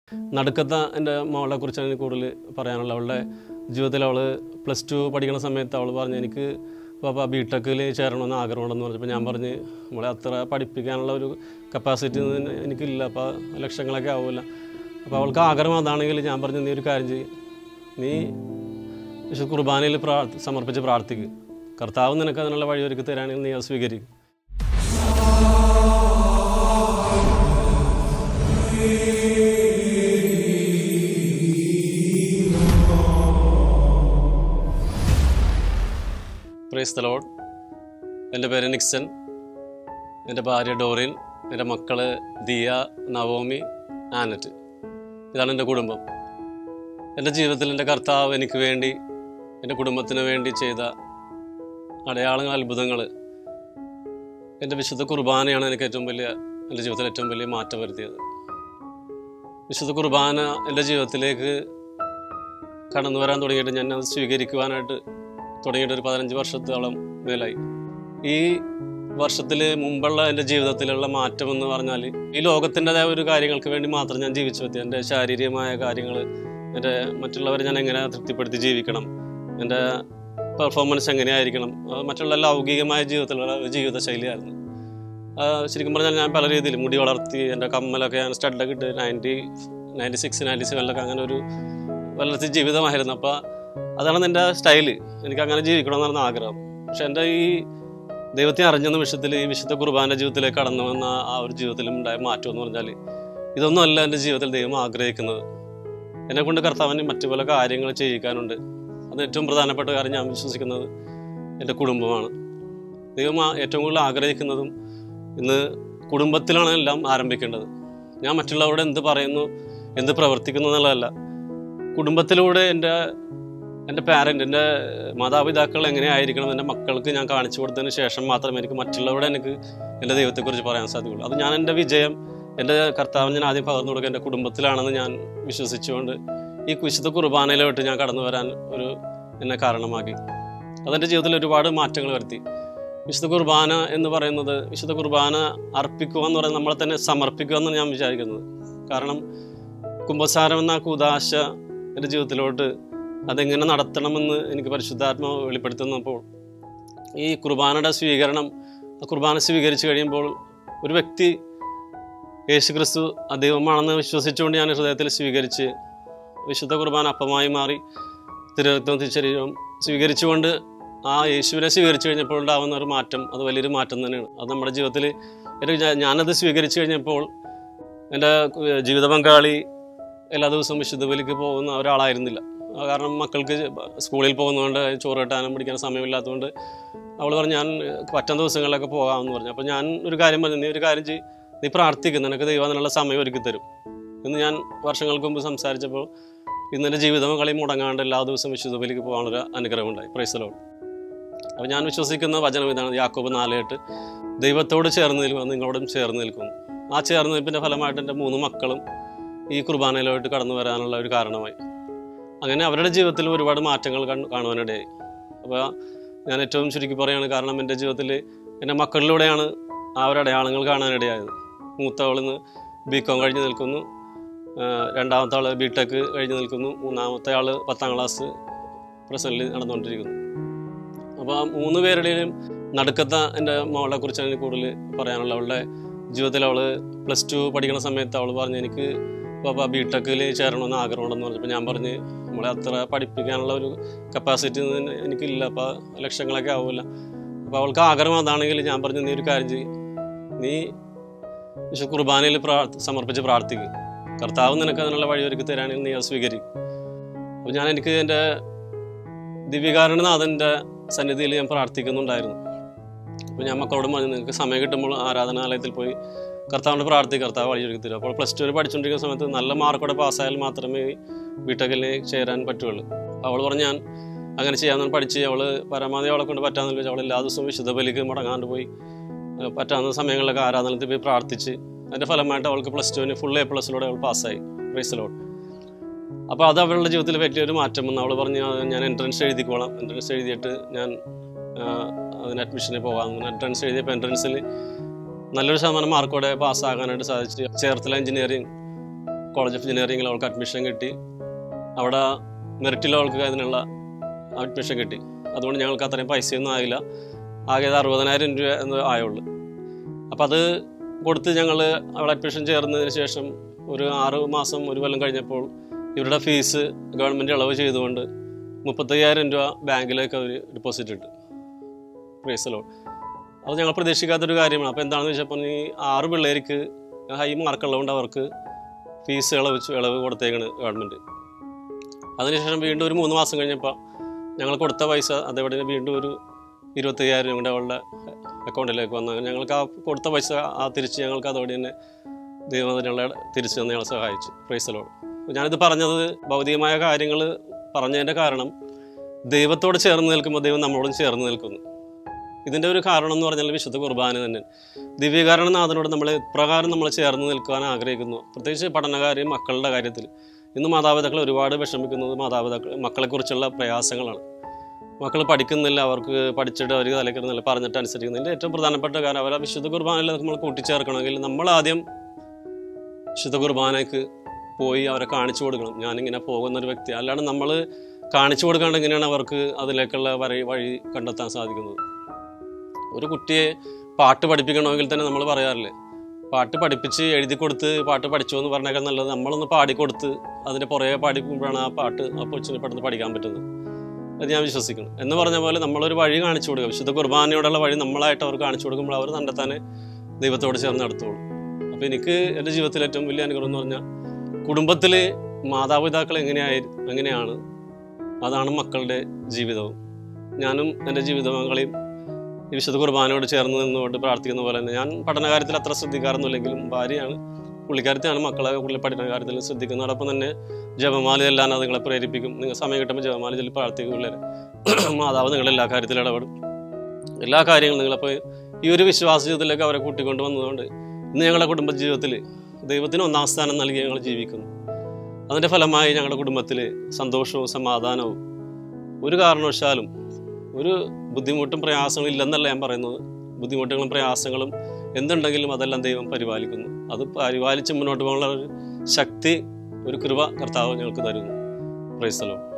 നടുക്കത്തെ എൻ്റെ മോളെ കുറിച്ചാണ് എനിക്ക് കൂടുതൽ പറയാനുള്ളത് അവളുടെ ജീവിതത്തിൽ അവൾ പ്ലസ് ടു പഠിക്കുന്ന സമയത്ത് അവൾ പറഞ്ഞു എനിക്ക് പാപ്പ ബി ടെക്കിൽ ചേരണമെന്ന് ആഗ്രഹമുണ്ടെന്ന് പറഞ്ഞപ്പോൾ ഞാൻ പറഞ്ഞ് നമ്മളെ അത്ര പഠിപ്പിക്കാനുള്ള ഒരു കപ്പാസിറ്റി എനിക്കില്ല അപ്പോൾ ലക്ഷങ്ങളൊക്കെ ആവില്ല അപ്പോൾ അവൾക്ക് ആഗ്രഹം അതാണെങ്കിൽ ഞാൻ പറഞ്ഞു നീ ഒരു കാര്യം ചെയ്യും നീ വിശുദ്ധ കുർബാനയിൽ പ്രാർത്ഥി സമർപ്പിച്ച് പ്രാർത്ഥിക്കുക കർത്താവ് നിനക്ക് അതിനുള്ള വഴി ഒരുക്കി തരാണെങ്കിൽ നീ അത് സ്വീകരിക്കും പ്രൈസ് ദ ലോഡ് എൻ്റെ പേര് നിക്സൺ എൻ്റെ ഭാര്യ ഡോറിൻ എൻ്റെ മക്കള് ദിയ നവോമി ആനറ്റ് ഇതാണ് എൻ്റെ കുടുംബം എൻ്റെ ജീവിതത്തിൽ എൻ്റെ കർത്താവ് എനിക്ക് വേണ്ടി എൻ്റെ കുടുംബത്തിന് വേണ്ടി ചെയ്ത അടയാളങ്ങൾ അത്ഭുതങ്ങൾ എൻ്റെ വിശുദ്ധ കുർബാനയാണ് എനിക്ക് ഏറ്റവും വലിയ എൻ്റെ ജീവിതത്തിൽ ഏറ്റവും വലിയ മാറ്റം വരുത്തിയത് വിശുദ്ധ കുർബാന എൻ്റെ ജീവിതത്തിലേക്ക് കടന്നു വരാൻ തുടങ്ങിയിട്ട് ഞാൻ അത് സ്വീകരിക്കുവാനായിട്ട് തുടങ്ങിയിട്ട് ഒരു പതിനഞ്ച് വർഷത്തോളം മേലായി ഈ വർഷത്തിൽ മുമ്പുള്ള എൻ്റെ ജീവിതത്തിലുള്ള മാറ്റം എന്ന് പറഞ്ഞാൽ ഈ ലോകത്തിൻ്റെതായ ഒരു കാര്യങ്ങൾക്ക് വേണ്ടി മാത്രം ഞാൻ ജീവിച്ചു പറ്റി എൻ്റെ ശാരീരികമായ കാര്യങ്ങൾ എൻ്റെ മറ്റുള്ളവരെ ഞാൻ എങ്ങനെ തൃപ്തിപ്പെടുത്തി ജീവിക്കണം എൻ്റെ പെർഫോമൻസ് എങ്ങനെയായിരിക്കണം അത് മറ്റുള്ള ലൗകികമായ ജീവിതത്തിലുള്ള ഒരു ജീവിതശൈലിയായിരുന്നു ആ, ശരിക്കും പറഞ്ഞാൽ ഞാൻ പല രീതിയിൽ മുടി വളർത്തി എൻ്റെ കമ്മലൊക്കെ ഞാൻ സ്റ്റഡൊക്കെ ഇട്ട് നയൻറ്റി നയൻറ്റി സിക്സ് നയൻറ്റി സെവനിലൊക്കെ അങ്ങനെ ഒരു വളർത്തി ജീവിതമായിരുന്നു അപ്പോൾ അതാണ് എൻ്റെ സ്റ്റൈല് എനിക്ക് അങ്ങനെ ജീവിക്കണമെന്നായിരുന്നു ആഗ്രഹം പക്ഷെ എൻ്റെ ഈ ദൈവത്തെ അറിഞ്ഞ നിമിഷത്തിൽ ഈ വിശുദ്ധ കുർബാന ജീവിതത്തിലേക്ക് കടന്നു വന്ന ആ ഒരു ജീവിതത്തിലും ഉണ്ടായ മാറ്റം എന്ന് പറഞ്ഞാൽ ഇതൊന്നും അല്ല എൻ്റെ ജീവിതത്തിൽ ദൈവം ആഗ്രഹിക്കുന്നത് എന്നെ കൊണ്ട് കർത്താവിന് മറ്റു പല കാര്യങ്ങൾ ചെയ്യിക്കാനുണ്ട് അത് ഏറ്റവും പ്രധാനപ്പെട്ട കാര്യം ഞാൻ വിശ്വസിക്കുന്നത് എൻ്റെ കുടുംബമാണ് ദൈവം ആ- ഏറ്റവും കൂടുതൽ ആഗ്രഹിക്കുന്നതും ഇന്ന് കുടുംബത്തിലാണ് എല്ലാം ആരംഭിക്കേണ്ടത് ഞാൻ മറ്റുള്ളവരോട് എന്ത് പറയുന്നു എന്ത് പ്രവർത്തിക്കുന്നു എന്നുള്ളതല്ല കുടുംബത്തിലൂടെ എൻ്റെ എൻ്റെ പാരൻ്റ് എൻ്റെ മാതാപിതാക്കൾ എങ്ങനെയായിരിക്കണം എൻ്റെ മക്കൾക്ക് ഞാൻ കാണിച്ചു കൊടുത്തതിന് ശേഷം മാത്രമേ എനിക്ക് മറ്റുള്ളവരോട് എനിക്ക് എൻ്റെ ദൈവത്തെക്കുറിച്ച് പറയാൻ സാധിക്കുള്ളൂ അത് ഞാൻ എൻ്റെ വിജയം എൻ്റെ കർത്താവിന് ഞാൻ ആദ്യം പകർന്നു കൊടുക്കുക എൻ്റെ കുടുംബത്തിലാണെന്ന് ഞാൻ വിശ്വസിച്ചുകൊണ്ട് ഈ വിശുദ്ധ കുർബാനയിലോട്ട് ഞാൻ കടന്നു വരാൻ ഒരു എന്നെ കാരണമാക്കി അതെൻ്റെ ജീവിതത്തിൽ ഒരുപാട് മാറ്റങ്ങൾ വരുത്തി വിശുദ്ധ കുർബാന എന്ന് പറയുന്നത് വിശുദ്ധ കുർബാന അർപ്പിക്കുക എന്ന് പറയുന്നത് നമ്മളെ തന്നെ സമർപ്പിക്കുക എന്നാണ് ഞാൻ വിചാരിക്കുന്നത് കാരണം കുംഭസാരം എന്ന ആ കൂതാശ എൻ്റെ ജീവിതത്തിലോട്ട് അതെങ്ങനെ നടത്തണമെന്ന് എനിക്ക് പരിശുദ്ധാത്മാവ് വെളിപ്പെടുത്തുന്നപ്പോൾ ഈ കുർബാനയുടെ സ്വീകരണം ആ കുർബാന സ്വീകരിച്ചു കഴിയുമ്പോൾ ഒരു വ്യക്തി യേശു ക്രിസ്തു ആ ദൈവമാണെന്ന് വിശ്വസിച്ചുകൊണ്ട് ഞാൻ ഹൃദയത്തിൽ സ്വീകരിച്ച് വിശുദ്ധ കുർബാന അപ്പമായി മാറി തിരുരക്തവും തിരിച്ചരീരവും സ്വീകരിച്ചുകൊണ്ട് ആ യേശുവിനെ സ്വീകരിച്ചു കഴിഞ്ഞപ്പോൾ ഉണ്ടാകുന്ന ഒരു മാറ്റം അത് വലിയൊരു മാറ്റം തന്നെയാണ് അത് നമ്മുടെ ജീവിതത്തിൽ ഒരു ഞാ- ഞാനത് സ്വീകരിച്ചു കഴിഞ്ഞപ്പോൾ എൻ്റെ ഏഹ്, ജീവിത പങ്കാളി എല്ലാ ദിവസവും വിശുദ്ധ ബലിക്ക് പോകുന്ന ഒരാളായിരുന്നില്ല ആ കാരണം മക്കൾക്ക് സ്കൂളിൽ പോകുന്നതുകൊണ്ട് ചോറ് കിട്ടാനും പിടിക്കാൻ സമയമില്ലാത്തതുകൊണ്ട് അവൾ പറഞ്ഞു ഞാൻ പറ്റുന്ന ദിവസങ്ങളിലൊക്കെ പോകാമെന്ന് പറഞ്ഞു അപ്പോൾ ഞാൻ ഒരു കാര്യം പറഞ്ഞു നീ ഒരു കാര്യം ചെയ്യ് നീ പ്രാർത്ഥിക്കും നിനക്ക് ദൈവം അതിനുള്ള സമയം ഒരുക്കി തരും എന്ന് ഞാൻ വർഷങ്ങൾക്ക് മുമ്പ് സംസാരിച്ചപ്പോൾ ഇന്ന് എൻ്റെ ജീവിതം കളി മുടങ്ങാണ്ട് എല്ലാ ദിവസവും വിശുദ്ധ ബലിക്ക് പോകാനൊരു അനുഗ്രഹം ഉണ്ടായി പ്രൈസലോട് അപ്പോൾ ഞാൻ വിശ്വസിക്കുന്ന വചനം ഇതാണ് യാക്കോബ് നാലേട്ട് ദൈവത്തോട് ചേർന്ന് നിൽക്കുക നിങ്ങളോടും ചേർന്ന് നിൽക്കുന്നു ആ ചേർന്ന് നിൽപ്പിൻ്റെ ഫലമായിട്ട് എൻ്റെ മൂന്ന് മക്കളും ഈ കുർബാനയിലോട്ട് കടന്നു വരാനുള്ള ഒരു കാരണമായി അങ്ങനെ അവരുടെ ജീവിതത്തിൽ ഒരുപാട് മാറ്റങ്ങൾ കണ്ടു കാണുവാനിടയായി അപ്പോൾ ഞാൻ ഏറ്റവും ചുരുക്കി പറയുകയാണ് കാരണം എൻ്റെ ജീവിതത്തിൽ എൻ്റെ മക്കളിലൂടെയാണ് ആ ഒരു അടയാളങ്ങൾ കാണാനിടയായത് മൂത്തവൾ ഇന്ന് ബി കോം കഴിഞ്ഞ് നിൽക്കുന്നു ആ, രണ്ടാമത്തെ ആൾ ബി ടെക് കഴിഞ്ഞ് നിൽക്കുന്നു മൂന്നാമത്തെ ആൾ പത്താം ക്ലാസ് പ്രസൻറ്റിൽ നടന്നുകൊണ്ടിരിക്കുന്നു അപ്പോൾ ആ മൂന്ന് പേരുടെയും നടുക്കത്തെ എൻ്റെ മോളെ കുറിച്ചാണ് എനിക്ക് കൂടുതൽ പറയാനുള്ളത് അവളുടെ ജീവിതത്തിൽ അവൾ പ്ലസ് ടു പഠിക്കുന്ന സമയത്ത് അവൾ പറഞ്ഞു എനിക്ക് പാപ്പ ബി ടെക്കിൽ ചേരണമെന്ന് ആഗ്രഹമുണ്ടെന്ന് പറഞ്ഞപ്പോൾ ഞാൻ പറഞ്ഞ് നമ്മളെ അത്ര പഠിപ്പിക്കാനുള്ള ഒരു കപ്പാസിറ്റി എനിക്കില്ല അപ്പോൾ ലക്ഷങ്ങളൊക്കെ ആവില്ല അപ്പോൾ അവൾക്ക് ആഗ്രഹം അതാണെങ്കിൽ ഞാൻ പറഞ്ഞു നീ ഒരു കാര്യം ചെയ്യും നീ വിശുദ്ധ കുർബാനയിൽ പ്രാർത്ഥ സമർപ്പിച്ച് പ്രാർത്ഥിക്കുക കർത്താവ് നിനക്ക് അതിനുള്ള വഴി ഒരുക്കി തരാണെങ്കിൽ നീ അത് സ്വീകരിക്കും അപ്പോൾ ഞാൻ എനിക്ക് എൻ്റെ ദിവ്യകാരണനാഥൻ്റെ സന്നിധിയിൽ ഞാൻ പ്രാർത്ഥിക്കുന്നുണ്ടായിരുന്നു അപ്പോൾ ഞാൻ മക്കളോട് പറഞ്ഞു നിങ്ങൾക്ക് സമയം കിട്ടുമ്പോൾ ആരാധനാലയത്തിൽ പോയി കർത്താവിൻ്റെ പ്രാർത്ഥിക്കുക കർത്താവ് വഴി ഒരുക്കി തരും അപ്പോൾ പ്ലസ് ടു പഠിച്ചുകൊണ്ടിരിക്കുന്ന സമയത്ത് നല്ല മാർക്കോടെ പാസ്സായാൽ മാത്രമേ ബിടെക്കിൽ ചേരാൻ പറ്റുള്ളൂ അവൾ പറഞ്ഞു ഞാൻ അങ്ങനെ ചെയ്യാമെന്ന് പഠിച്ച് അവൾ പരമാവധി അവളെ കൊണ്ട് പറ്റാമെന്ന് വെച്ചാൽ അവൾ എല്ലാ ദിവസവും വിശുദ്ധ ബലിക്ക് മുടങ്ങാണ്ട് പോയി ഏഹ് പറ്റാവുന്ന സമയങ്ങളിലൊക്കെ ആരാധനത്തിൽ പോയി പ്രാർത്ഥിച്ച് അതിൻ്റെ ഫലമായിട്ട് അവൾക്ക് പ്ലസ് ടുവിന് ഫുൾ എ പ്ലസിലൂടെ അവൾ പാസ്സായി പ്രൈസലോട്ട് അപ്പോൾ അത് അവളുടെ ജീവിതത്തിൽ പറ്റിയൊരു മാറ്റം വന്നു അവൾ പറഞ്ഞു "ആ, ഞാൻ എൻട്രൻസ് എഴുതിക്കോളാം എൻട്രൻസ് എഴുതിയിട്ട് ഞാൻ ആ, അതിന് അഡ്മിഷന് പോകാം എൻട്രൻസ് എഴുതിയപ്പോൾ എൻട്രൻസിൽ നല്ലൊരു ശതമാനം മാർക്കോടെ പാസ്സാകാനായിട്ട് സാധിച്ചു ചേർത്തല എഞ്ചിനീയറിംഗ് കോളേജ് ഓഫ് എഞ്ചിനീയറിംഗിൽ അവൾക്ക് അഡ്മിഷൻ കിട്ടി അവിടെ മെറിറ്റിൽ അവൾക്ക് അതിനുള്ള അഡ്മിഷൻ കിട്ടി അതുകൊണ്ട് ഞങ്ങൾക്ക് അത്രയും പൈസയൊന്നും ആയില്ല ആകെ ഇത് അറുപതിനായിരം രൂപ എന്ന് ആയുള്ളൂ അപ്പം അത് കൊടുത്ത് ഞങ്ങൾ അവിടെ അഡ്മിഷൻ ചേർന്നതിന് ശേഷം ഒരു ആറ് മാസം ഒരു കൊല്ലം കഴിഞ്ഞപ്പോൾ ഇവരുടെ ഫീസ് ഗവൺമെൻറ് ഇളവ് ചെയ്തുകൊണ്ട് മുപ്പത്തയ്യായിരം രൂപ ബാങ്കിലേക്ക് അവർ ഡെപ്പോസിറ്റ് ഇട്ടു പ്രൈസലോ അത് ഞങ്ങൾ പ്രതീക്ഷിക്കാത്തൊരു കാര്യമാണ് അപ്പോൾ എന്താണെന്ന് വെച്ചപ്പോൾ ഈ ആറ് പിള്ളേർക്ക് ഹൈ മാർക്കുള്ളതുകൊണ്ട് അവർക്ക് ഫീസ് ഇളവ് ഇളവ് കൊടുത്തേക്കാണ് ഗവൺമെൻറ് അതിനുശേഷം വീണ്ടും ഒരു മൂന്ന് മാസം കഴിഞ്ഞപ്പോൾ ഞങ്ങൾ കൊടുത്ത പൈസ അതേപോലെ വീണ്ടും ഒരു ഇരുപത്തയ്യായിരം കൂടെ അവളുടെ അക്കൗണ്ടിലേക്ക് വന്നു ഞങ്ങൾക്ക് ആ കൊടുത്ത പൈസ ആ തിരിച്ച് ഞങ്ങൾക്ക് അതോടെ തന്നെ ദൈവം അതിനുള്ള തിരിച്ചു തന്നെ ഞങ്ങളെ സഹായിച്ചു പ്രൈസലോട് ഞാനിത് പറഞ്ഞത് ഭൗതികമായ കാര്യങ്ങൾ പറഞ്ഞതിൻ്റെ കാരണം ദൈവത്തോട് ചേർന്ന് നിൽക്കുമ്പോൾ ദൈവം നമ്മളോടും ചേർന്ന് നിൽക്കുന്നു ഇതിൻ്റെ ഒരു കാരണം എന്ന് പറഞ്ഞാൽ വിശുദ്ധ കുർബാന തന്നെ ദിവ്യകാരണനാഥനോട് നമ്മൾ ഇപ്രകാരം നമ്മൾ ചേർന്ന് നിൽക്കാൻ ആഗ്രഹിക്കുന്നു പ്രത്യേകിച്ച് പഠനകാര്യം മക്കളുടെ കാര്യത്തിൽ ഇന്ന് മാതാപിതാക്കൾ ഒരുപാട് വിഷമിക്കുന്നത് മാതാപിതാക്കൾ മക്കളെക്കുറിച്ചുള്ള പ്രയാസങ്ങളാണ് മക്കൾ പഠിക്കുന്നില്ല അവർക്ക് പഠിച്ചിട്ട് അവർ തലക്കുന്നില്ല പറഞ്ഞിട്ട് അനുസരിക്കുന്നില്ല ഏറ്റവും പ്രധാനപ്പെട്ട കാര്യം അവരെ വിശുദ്ധ കുർബാനയിൽ നമ്മൾ കൂട്ടിച്ചേർക്കണമെങ്കിൽ നമ്മൾ ആദ്യം വിശുദ്ധ കുർബാനയ്ക്ക് പോയി അവരെ കാണിച്ചു കൊടുക്കണം ഞാനിങ്ങനെ പോകുന്ന ഒരു വ്യക്തി അല്ലാണ്ട് നമ്മൾ കാണിച്ചു കൊടുക്കാണ്ട് എങ്ങനെയാണ് അവർക്ക് അതിലേക്കുള്ള വഴി വഴി കണ്ടെത്താൻ സാധിക്കുന്നത് ഒരു കുട്ടിയെ പാട്ട് പഠിപ്പിക്കണമെങ്കിൽ തന്നെ നമ്മൾ പറയാറില്ലേ പാട്ട് പഠിപ്പിച്ച് എഴുതി കൊടുത്ത് പാട്ട് പഠിച്ചു എന്ന് പറഞ്ഞേക്കാൾ നല്ലത് നമ്മളൊന്ന് പാടിക്കൊടുത്ത് അതിൻ്റെ പുറകെ പാടിക്കുമ്പോഴാണ് ആ പാട്ട് ആ കൊച്ചിന് പെട്ടെന്ന് പഠിക്കാൻ പറ്റുന്നത് അത് ഞാൻ വിശ്വസിക്കുന്നു എന്ന് പറഞ്ഞ പോലെ നമ്മളൊരു വഴി കാണിച്ചു കൊടുക്കുക വിശുദ്ധ കുർബാനയോടുള്ള വഴി നമ്മളായിട്ട് അവർ കാണിച്ചു കൊടുക്കുമ്പോൾ അവർ തന്നെത്താനെ ദൈവത്തോട് ചേർന്ന് നടത്തുള്ളൂ അപ്പോൾ എനിക്ക് എൻ്റെ ജീവിതത്തിൽ ഏറ്റവും വലിയ അനുഗ്രഹം എന്ന് പറഞ്ഞാൽ കുടുംബത്തിൽ മാതാപിതാക്കൾ എങ്ങനെയായി എങ്ങനെയാണ് അതാണ് മക്കളുടെ ജീവിതവും ഞാനും എൻ്റെ ജീവിത പങ്കാളിയും ഈ വിശുദ്ധ കുർബാനയോട് ചേർന്ന് നിന്നുകൊണ്ട് പ്രാർത്ഥിക്കുന്ന പോലെ തന്നെ ഞാൻ പഠനകാര്യത്തിൽ അത്ര ശ്രദ്ധിക്കാറൊന്നുമില്ലെങ്കിലും ഭാര്യയാണ് പുള്ളിക്കാരത്തെയാണ് മക്കളെ പുള്ളി പഠന കാര്യത്തിൽ ശ്രദ്ധിക്കുന്നത് അതോടൊപ്പം തന്നെ ജപമാല എല്ലാം അത് നിങ്ങളെ പ്രേരിപ്പിക്കും നിങ്ങൾ സമയം കിട്ടുമ്പോൾ ജപമാല ചൊല്ലി പ്രാർത്ഥിക്കും പിള്ളേർ മാതാവ് നിങ്ങളുടെ എല്ലാ കാര്യത്തിലും ഇടപെടും എല്ലാ കാര്യങ്ങളും നിങ്ങളപ്പോൾ ഈ ഒരു വിശ്വാസ ജീവിതത്തിലേക്ക് അവരെ കൂട്ടിക്കൊണ്ട് വന്നതുകൊണ്ട് ഇന്ന് ഞങ്ങളുടെ കുടുംബ ജീവിതത്തിൽ ദൈവത്തിന് ഒന്നാം സ്ഥാനം നൽകി ഞങ്ങൾ ജീവിക്കുന്നു അതിൻ്റെ ഫലമായി ഞങ്ങളുടെ കുടുംബത്തിൽ സന്തോഷവും സമാധാനവും ഒരു കാരണവശാലും ഒരു ബുദ്ധിമുട്ടും പ്രയാസങ്ങളും ഇല്ലെന്നല്ല ഞാൻ പറയുന്നത് ബുദ്ധിമുട്ടുകളും പ്രയാസങ്ങളും എന്തുണ്ടെങ്കിലും അതെല്ലാം ദൈവം പരിപാലിക്കുന്നു അത് പരിപാലിച്ച് മുന്നോട്ട് പോകാനുള്ള ഒരു ശക്തി ഒരു കൃപ കർത്താവ് ഞങ്ങൾക്ക് തരുന്നു പ്രൈസലോ